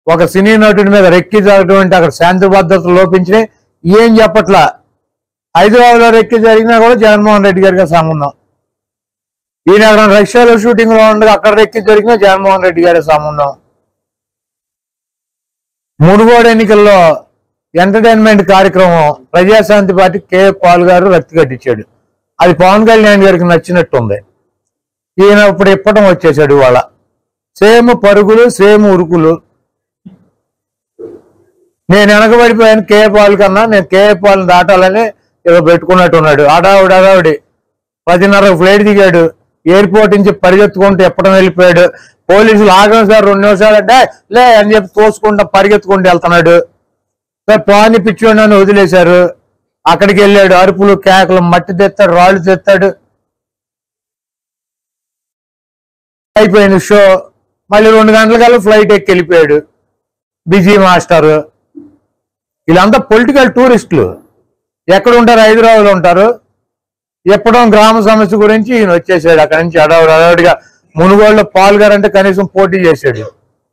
ఒక సినీ నటుడి మీద రెక్కించినటువంటి అక్కడ శాంతి భద్రతలు లోపించినాయి ఏం చెప్పట్లా హైదరాబాద్ లో రెక్కి జరిగినా కూడా జగన్మోహన్ రెడ్డి గారికి సంబంధం ఈయన అక్కడ రష్యాలో షూటింగ్ లో ఉండగా అక్కడ రెక్కి జరిగినా జగన్మోహన్ రెడ్డి గారి సంబంధం మునుగోడు ఎన్నికల్లో ఎంటర్టైన్మెంట్ కార్యక్రమం ప్రజాశాంతి పార్టీ కే పాల్ గారు రక్తి కట్టించాడు అది పవన్ కళ్యాణ్ గారికి నచ్చినట్టుంది ఈయన ఇప్పుడు ఇప్పటం వచ్చేసాడు ఇవాళ సేమ్ పరుగులు సేమ్ ఉరుకులు నేను వెనకబడిపోయాను కే పాల్ కన్నా నేను కే పాల్ దాటాలని ఏదో పెట్టుకున్నట్టు ఉన్నాడు అడావుడి అడావుడి పదిన్నర ఫ్లైట్ దిగాడు ఎయిర్పోర్ట్ నుంచి పరిగెత్తుకుంటూ ఎప్పడం వెళ్ళిపోయాడు పోలీసులు ఆగం సార్ రెండు నిమిషాలు అంటే లే అని చెప్పి తోసుకుంటా పరిగెత్తుకుంటూ వెళ్తున్నాడు సార్ పాని పిచ్చోడిని అని వదిలేశారు అక్కడికి వెళ్ళాడు అరుపులు కేకలు మట్టి తెస్తాడు రాళ్ళు తెస్తాడు అయిపోయింది షో మళ్ళీ రెండు గంటలకల్లా ఫ్లైట్ ఎక్కి వెళ్ళిపోయాడు బిజీ మాస్టర్ వీళ్ళంతా పొలిటికల్ టూరిస్టులు ఎక్కడ ఉంటారు హైదరాబాద్ లో ఉంటారు ఎప్పుడో గ్రామ సమస్య గురించి ఈయన వచ్చేసాడు అక్కడి నుంచి అడవుడు అడవుడిగా మునుగోడులో పాల్గారంటే కనీసం పోటీ చేశాడు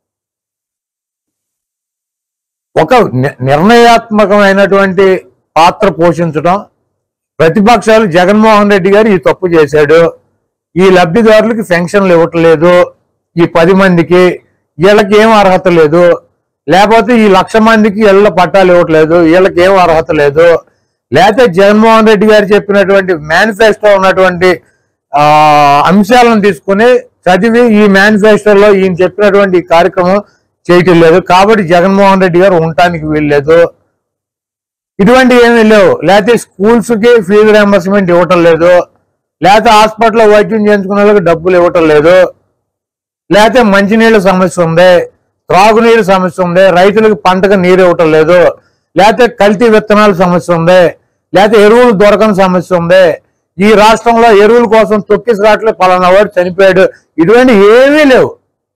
ఒక ని- నిర్ణయాత్మకమైనటువంటి పాత్ర పోషించడం ప్రతిపక్షాలు జగన్మోహన్ రెడ్డి గారు ఈ తప్పు చేశాడు ఈ లబ్ధిదారులకి పెన్షన్లు ఇవ్వట్లేదు ఈ పది మందికి వీళ్ళకి ఏం అర్హత లేదు లేకపోతే ఈ లక్ష మందికి ఇళ్ళ పట్టాలు ఇవ్వట్లేదు వీళ్ళకి ఏం అర్హత లేదు లేకపోతే జగన్మోహన్ రెడ్డి గారు చెప్పినటువంటి మేనిఫెస్టో ఉన్నటువంటి ఆ అంశాలను తీసుకుని చదివి ఈ మేనిఫెస్టోలో ఈయన చెప్పినటువంటి ఈ కార్యక్రమం చేయటం లేదు కాబట్టి జగన్మోహన్ రెడ్డి గారు ఉండటానికి వీల్లేదు ఇటువంటి ఏమీ లేవు లేకపోతే స్కూల్స్ కి ఫీజు రియంబర్స్మెంట్ ఇవ్వటం లేదు లేకపోతే హాస్పిటల్లో వైద్యం చేయించుకునే వాళ్ళకి డబ్బులు ఇవ్వటం లేదు లేకపోతే మంచినీళ్ళ సమస్య ఉంది త్రాగునీరు సమస్య ఉంది రైతులకు పంటకు నీరు ఇవ్వటం లేదు లేకపోతే కల్తీ విత్తనాల సమస్య ఉంది లేకపోతే ఎరువులు దొరకని సమస్య ఉంది ఈ రాష్ట్రంలో ఎరువుల కోసం తొక్కిసలాట్లు పలానా వాడు చనిపోయాడు ఇటువంటి ఏమీ లేవు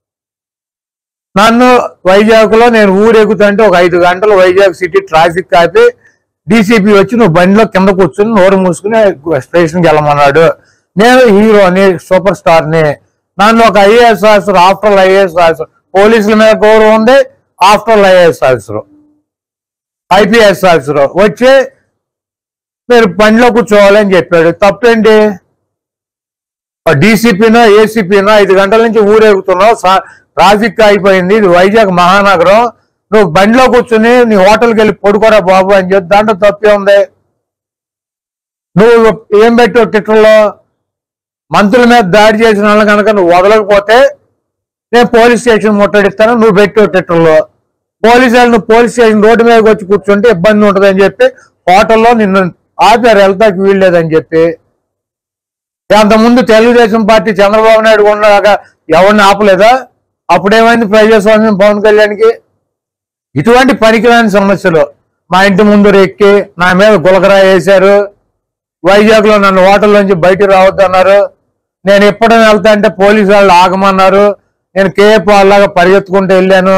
నన్ను వైజాగ్ లో నేను ఊరెక్కుతుంటే ఒక ఐదు గంటలు వైజాగ్ సిటీ ట్రాఫిక్ కాపి డీసీపీ వచ్చి నువ్వు బండిలో కింద కూర్చుని నోరు మూసుకుని స్టేషన్కి వెళ్ళమన్నాడు నేను హీరోని సూపర్ స్టార్ ని నన్ను ఒక IAS officer after IAS officer పోలీసుల మీద గౌరవం ఉంది after IAS officer IPS officer వచ్చి మీరు బండిలో కూర్చోవాలని చెప్పాడు తప్పేంటి డీసీపీనో ఏసీపీనో ఐదు గంటల నుంచి ఊరేగుతున్నావు సా- ట్రాఫిక్ అయిపోయింది ఇది వైజాగ్ మహానగరం నువ్వు బండిలో కూర్చుని నీ హోటల్కి వెళ్ళి పడుకోరా బాబు అని చెప్పి దాంట్లో తప్పే ఉంది నువ్వు ఏం పెట్టావు ట్విట్టర్లో మంత్రుల మీద దాడి చేసిన వాళ్ళు కనుక నువ్వు వదలకపోతే నేను పోలీస్ స్టేషన్ ముట్టడిస్తాను నువ్వు పెట్టావు ట్విట్టర్లో పోలీసు వాళ్ళు నువ్వు పోలీస్ స్టేషన్ రోడ్డు మీదకి వచ్చి కూర్చుంటే ఇబ్బంది ఉంటుందని చెప్పి హోటల్లో నిన్ను ఆపారు వెళ్తాకి వీల్లేదని చెప్పి అంతకుముందు తెలుగుదేశం పార్టీ చంద్రబాబు నాయుడు ఉండగా ఎవరిని ఆపలేదా అప్పుడేమైంది ప్రజాస్వామ్యం పవన్ కళ్యాణ్కి ఇటువంటి పనికిరాని సమస్యలు మా ఇంటి ముందు ఎక్కి నా మీద గులకరా వేశారు వైజాగ్ లో నన్ను హోటల్లోంచి బయటికి రావద్దన్నారు నేను ఎప్పుడైనా వెళ్తా అంటే పోలీసు వాళ్ళు ఆగమన్నారు నేను కేఎఫ్ వాళ్ళలాగా పరిగెత్తుకుంటూ వెళ్ళాను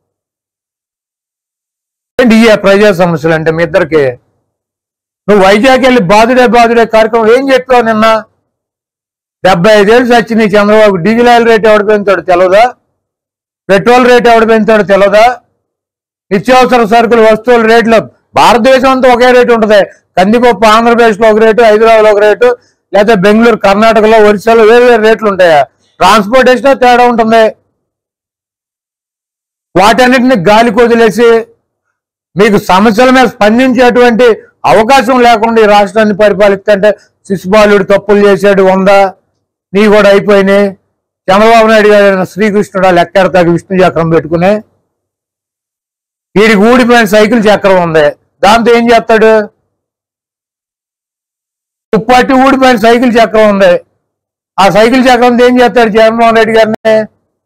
ఏంటి ఈ ప్రజా సమస్యలు అంటే మీ ఇద్దరికి నువ్వు వైజాగ్ వెళ్ళి బాధుడే బాధుడే కార్యక్రమం ఏం చెప్పావు నిన్న డెబ్బై ఐదేళ్ళు వచ్చి నీ చంద్రబాబు డీజిల్ ఆయిల్ రేట్ ఎవడు పెంచాడు తెలవదా పెట్రోల్ రేట్ ఎవడు పెంచాడు తెలవదా నిత్యావసర సరుకులు వస్తువుల రేట్లు భారతదేశం అంతా ఒకే రేటు ఉంటుంది కందిపప్పు ఆంధ్రప్రదేశ్ లో ఒక రేటు హైదరాబాద్ లో ఒక రేటు లేదా బెంగళూరు కర్ణాటకలో ఒరిస్సాలో వేరు వేరు రేట్లు ఉంటాయా ట్రాన్స్పోర్టేషన్ తేడా ఉంటుంది వాటన్నిటిని గాలికి వదిలేసి మీకు సమస్యల మీద స్పందించేటువంటి అవకాశం లేకుండా ఈ రాష్ట్రాన్ని పరిపాలిస్తుంటే శిశుపాలుడు తప్పులు చేశాడు వందా నీ కూడా అయిపోయినాయి చంద్రబాబు నాయుడు గారు శ్రీకృష్ణుడు ఆ లెక్కెడతాకి విష్ణు చక్రం పెట్టుకుని వీడికి ఊడిపోయిన సైకిల్ చక్రం ఉంది దాంతో ఏం చేస్తాడు ఉప్పట్టి ఊడిపోయిన సైకిల్ చక్రం ఉంది ఆ సైకిల్ చక్రంతో ఏం చేస్తాడు జగన్మోహన్ రెడ్డి గారిని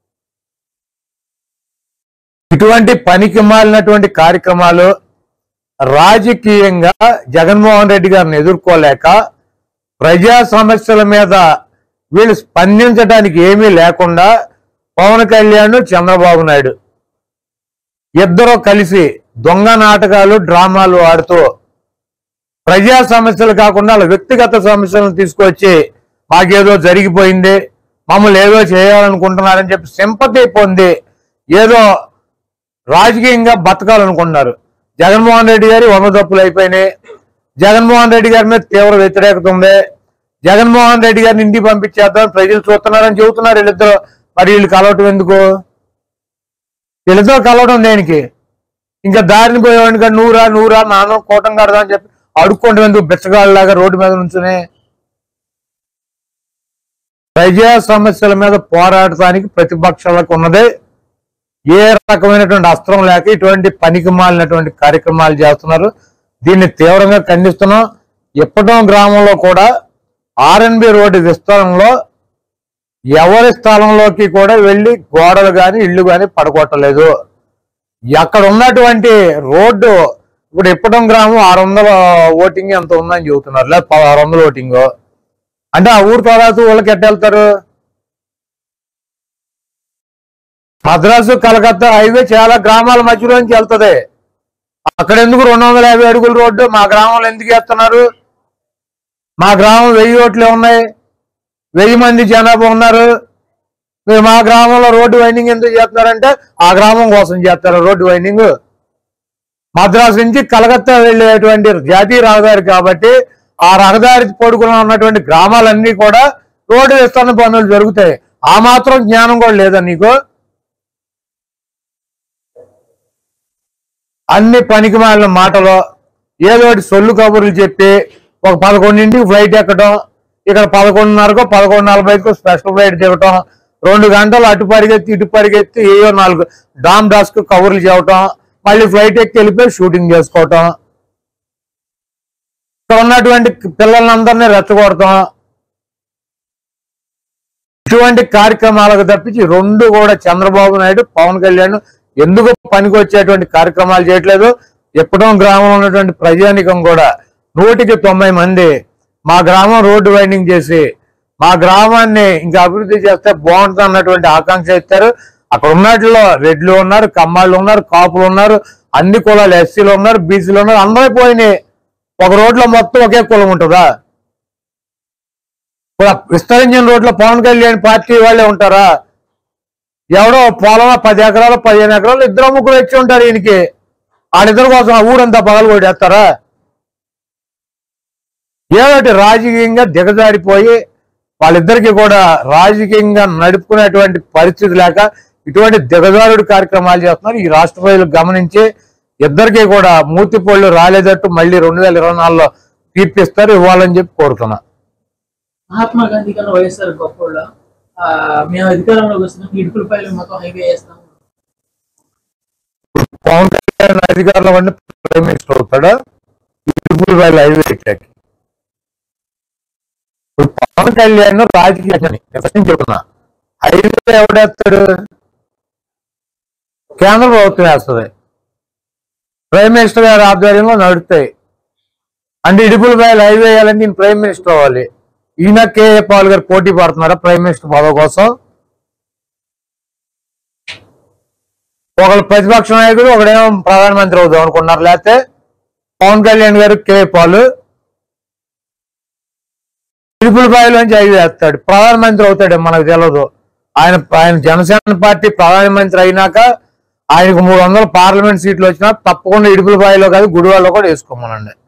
ఇటువంటి పనికి మాలినటువంటి కార్యక్రమాలు రాజకీయంగా జగన్మోహన్ రెడ్డి గారిని ఎదుర్కోలేక ప్రజా సమస్యల మీద వీళ్ళు స్పందించడానికి ఏమీ లేకుండా పవన్ కళ్యాణ్ చంద్రబాబు నాయుడు ఇద్దరు కలిసి దొంగ నాటకాలు డ్రామాలు ఆడుతూ ప్రజా సమస్యలు కాకుండా వాళ్ళ వ్యక్తిగత సమస్యలను తీసుకొచ్చి మాకేదో జరిగిపోయింది మమ్మల్ని ఏదో చేయాలనుకుంటున్నారని చెప్పి సింపతి పొంది ఏదో రాజకీయంగా బతకాలనుకుంటున్నారు జగన్మోహన్ రెడ్డి గారి వంద తప్పులు అయిపోయినాయి జగన్మోహన్ రెడ్డి గారి మీద తీవ్ర వ్యతిరేకత ఉంది జగన్మోహన్ రెడ్డి గారిని ఇంటికి పంపించేద్దాం ప్రజలు చూస్తున్నారని చెబుతున్నారు వీళ్ళిద్దరు మరి వీళ్ళు కలవటం ఎందుకు వీళ్ళిద్దరు కలవడం దేనికి ఇంకా దారిని పోయేవాడిని నూరా నూరా నాన్న కోటం కడదా అని చెప్పి అడుక్కుంటాం ఎందుకు బిచ్చగాళ్ళలాగా రోడ్డు మీద నుంచునే ప్రజా సమస్యల మీద పోరాడటానికి ప్రతిపక్షాలకు ఉన్నదే ఏ రకమైనటువంటి అస్త్రం లేక ఇటువంటి పనికి మాలినటువంటి కార్యక్రమాలు చేస్తున్నారు దీన్ని తీవ్రంగా ఖండిస్తున్నాం ఇప్పటం గ్రామంలో కూడా ఆర్ఎన్బి రోడ్డు విస్తరణలో ఎవరి స్థలంలోకి కూడా వెళ్ళి గోడలు గాని ఇల్లు గాని పడగొట్టలేదు అక్కడ ఉన్నటువంటి రోడ్డు ఇప్పుడు ఇప్పటం గ్రామం ఆరు వందల ఓటింగ్ ఎంత ఉందని చెబుతున్నారు లేదా ఆరు వందల ఓటింగ్ అంటే ఆ ఊరు తర్వాత వాళ్ళకి ఎట్ట వెళ్తారు మద్రాసు కలకత్తా హైవే చాలా గ్రామాల మధ్యలోంచి వెళ్తది అక్కడ ఎందుకు రెండు వందల యాభై అడుగుల రోడ్డు మా గ్రామంలో ఎందుకు వేస్తున్నారు మా గ్రామం వెయ్యి ఓట్లే ఉన్నాయి వెయ్యి మంది జనాభా ఉన్నారు మీరు మా గ్రామంలో రోడ్డు వైండింగ్ ఎందుకు చేస్తున్నారంటే ఆ గ్రామం కోసం చేస్తారు రోడ్డు వైండింగ్ మద్రాసు నుంచి కలకత్తా వెళ్ళేటువంటి జాతీయ రహదారి కాబట్టి ఆ రహదారి పొడుగున ఉన్నటువంటి గ్రామాలన్నీ కూడా రోడ్డు విస్తరణ పనులు జరుగుతాయి ఆ మాత్రం జ్ఞానం కూడా లేదా నీకు అన్ని పనికి మాలిన మాటలు ఏదో ఒకటి సొల్లు కబుర్లు చెప్పి ఒక పదకొండింటికి ఫ్లైట్ ఎక్కడం ఇక్కడ పదకొండున్నరకు పదకొండు నలభైకు స్పెషల్ ఫ్లైట్ దిగటం రెండు గంటలు అటు పరిగెత్తి ఇటు పరిగెత్తి ఏయో నాలుగు డామ్ డాస్క్ కబుర్లు చేయటం మళ్ళీ ఫ్లైట్ ఎక్కి వెళ్ళిపోయి షూటింగ్ చేసుకోవటం ఇక్కడ ఉన్నటువంటి పిల్లలందరినీ రెచ్చగొడతాం ఇటువంటి కార్యక్రమాలకు తప్పించి రెండు కూడా చంద్రబాబు నాయుడు పవన్ కళ్యాణ్ ఎందుకు పనికి వచ్చేటువంటి కార్యక్రమాలు చేయట్లేదు ఎప్పుడో గ్రామంలో ఉన్నటువంటి ప్రజానికం కూడా నూటికి తొంభై మంది మా గ్రామం రోడ్డు వైండింగ్ చేసి మా గ్రామాన్ని ఇంకా అభివృద్ధి చేస్తే బాగుంటుంది అన్నటువంటి ఆకాంక్ష ఇస్తారు అక్కడ ఉన్నట్లో రెడ్లు ఉన్నారు కమ్మాళ్ళు ఉన్నారు కాపులు ఉన్నారు అన్ని కులాలు ఎస్సీలు ఉన్నారు బీసీలు ఉన్నారు అందరూ పోయినాయి ఒక రోడ్లో మొత్తం ఒకే కులం ఉంటుందా ఇప్పుడు ఆ విస్తరించిన రోడ్లో పవన్ కళ్యాణ్ పార్టీ వాళ్ళే ఉంటారా ఎవడో పొలం పది ఎకరాలు పదిహేను ఎకరాలు ఇద్దరు ముగ్గురు వచ్చి ఉంటారు ఈయనకి వాళ్ళిద్దరి కోసం ఆ ఊరంతా పగలు కొట్టేస్తారా ఏదోటి రాజకీయంగా దిగజారిపోయి వాళ్ళిద్దరికి కూడా రాజకీయంగా నడుపుకునేటువంటి పరిస్థితి లేక ఇటువంటి దిగజారుడు కార్యక్రమాలు చేస్తున్నారు ఈ రాష్ట్ర ప్రజలు గమనించి ఇద్దరికి కూడా మూతి పళ్ళు రాలేదట్టు మళ్ళీ రెండు వేల ఇరవై నాలుగులో తీర్పిస్తారు ఇవ్వాలని చెప్పి కోరుతున్నా మహాత్మా గాంధీ కన్నా వైఎస్ఆర్ గొప్పోళ్ళ ఆ, మేము అధికారంలోకి వస్తున్నాం ఇడుపులపల్లి మొత్తం హైవే వేస్తాం పవన్ కళ్యాణ్ అధికారంలో ఉండి ప్రైమ్ మినిస్టర్ అవుతాడా ఇరుపులు వేల హైవే ఎక్కాక ఇప్పుడు పవన్ కళ్యాణ్ రాజకీయాన్ని ప్రశ్న చెప్తున్నా హైవే ఎవడేస్తాడు కేంద్ర ప్రభుత్వం వేస్తుంది ప్రైమ్ మినిస్టర్ గారి ఆధ్వర్యంలో నడుస్తాయి అంటే ఇడుపుల వేల హైవే వేయాలని నేను ప్రైమ్ మినిస్టర్ అవ్వాలి ఈయన కేఏ పాల్ గారు పోటీ పడుతున్నారా ప్రైమ్ మినిస్టర్ పదవి కోసం ఒకళ్ళు ప్రతిపక్ష నాయకుడు ఒకడేమో ప్రధానమంత్రి అవుదాం అనుకున్నారు లేకపోతే పవన్ కళ్యాణ్ గారు కే పాలు తిరుపులపాయలోంచి ఐదు వేస్తాడు ప్రధానమంత్రి అవుతాడు మనకు తెలియదు ఆయన ఆయన జనసేన పార్టీ ప్రధానమంత్రి అయినాక ఆయనకు మూడు వందల పార్లమెంట్ సీట్లు వచ్చినా తప్పకుండా ఇడుపులపాయలో కాదు గుడివాడలో కూడా వేసుకోమనండి